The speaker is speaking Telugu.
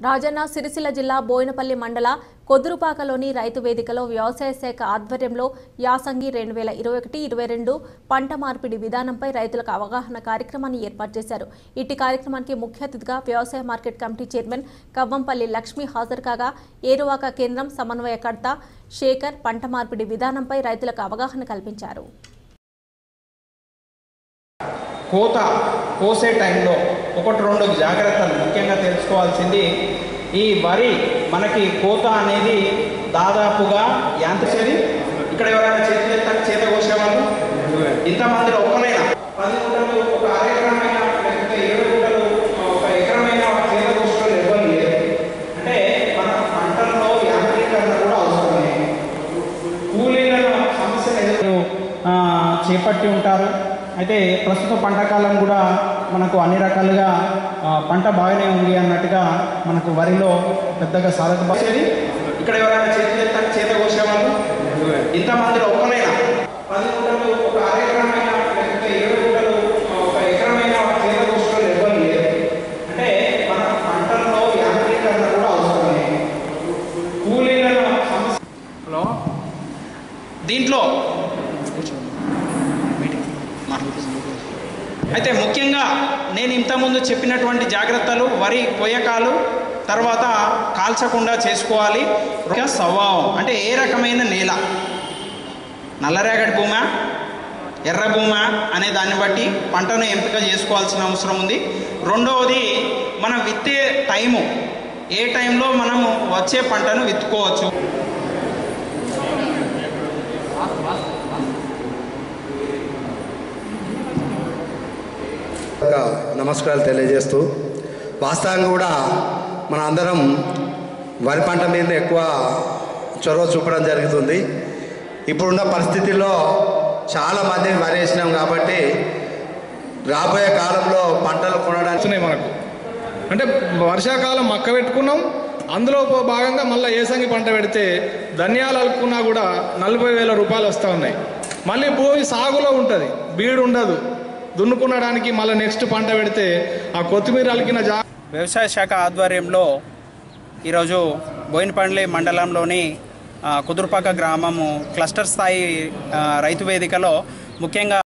రాజన్న సిరిసిల్ల జిల్లా బోయినపల్లి మండల కొదురుపాకలోని రైతు వేదికలో వ్యవసాయ శాఖ ఆధ్వర్యంలో యాసంగి రెండు వేల ఇరవై ఒకటి ఇరవై రెండు పంట మార్పిడి విధానంపై రైతులకు అవగాహన కార్యక్రమాన్ని ఏర్పాటు చేశారు ఇట్టి కార్యక్రమానికి ముఖ్య అతిథిగా వ్యవసాయ market committee chairman Kavvampalli Lakshmi హాజరు కాగా ఏరువాక కేంద్రం సమన్వయకర్త శేఖర్ పంట మార్పిడి విధానంపై రైతులకు అవగాహన కల్పించారు కోత కోసే టైంలో ఒకటి రెండు జాగ్రత్తలు ముఖ్యంగా తెలుసుకోవాల్సింది ఈ వరి మనకి కోత అనేది దాదాపుగా యాంత్రికది ఇక్కడ ఎవరైనా చేతి చేస్తారు చేత కోసేవాళ్ళు ఇంతమందిలో ఒక్కరైనా పది గుంటలు ఒక అర ఎకరమైన లేకపోతే ఏడు గుంటలు ఒక ఎకరమైన చేత కోసేవాళ్ళు ఎవరు లేరు అంటే మన పంటల్లో యాంత్రీకరణ కూడా అవసరమే కూలీలను సమస్యను ఎదురు ఆ, చేపట్టి ఉంటారు అయితే ప్రస్తుత పంట కాలం కూడా మనకు అన్ని రకాలుగా ఆ, పంట బాగానే ఉంది అన్నట్టుగా మనకు వరిలో పెద్దగా సాధక వచ్చేది ఇక్కడ ఎవరైనా చేతి చేస్తారు చేత కోసేవాళ్ళు ఇంతమందిలో ఒక్కరైనా పది గుంటలు ఒక అర ఎకరమైన లేకపోతే ఏడు గుంటలు ఒక ఎకరమైన చేత కోసేవాళ్ళు ఎవరు లేరు అంటే మన పంటల్లో యాంత్రీకరణ కూడా అవసరమే కూలీలను సమస్య హలో దీంట్లో అయితే ముఖ్యంగా నేను ఇంతకుముందు చెప్పినటువంటి జాగ్రత్తలు వరి కొయ్యకాలు తర్వాత కాల్చకుండా చేసుకోవాలి ఒక స్వభావం అంటే ఏ రకమైన నేల నల్లరేగడి భూమా ఎర్ర భూమా అనే దాన్ని బట్టి పంటను ఎంపిక చేసుకోవాల్సిన అవసరం ఉంది రెండవది మనం విత్తే టైము ఏ టైంలో మనము వచ్చే పంటను విత్తుకోవచ్చు ఇంకా నమస్కారాలు తెలియజేస్తూ వాస్తవంగా కూడా మన అందరం వరి పంట మీద ఎక్కువ చొరవ చూపడం జరుగుతుంది ఇప్పుడున్న పరిస్థితుల్లో చాలా మంది వరి వేసినాం కాబట్టి రాబోయే కాలంలో పంటలు కొనడానికి వస్తున్నాయి మనకు అంటే వర్షాకాలం మక్క పెట్టుకున్నాం అందులో పో- భాగంగా మళ్ళీ ఏసంగి పంట పెడితే ధనియాలు అలుకున్నా కూడా నలభై వేల రూపాయలు వస్తూ ఉన్నాయి మళ్ళీ భూమి సాగులో ఉంటుంది బీడు ఉండదు దున్నుకునడానికి మళ్ళీ నెక్స్ట్ పంట పెడితే ఆ కొత్తిమీర అలికిన జా వ్యవసాయ శాఖ ఆధ్వర్యంలో ఈరోజు బోయినపల్లి మండలంలోని ఆ, కుదురుపాక గ్రామము క్లస్టర్ స్థాయి ఆ, రైతు వేదికలో ముఖ్యంగా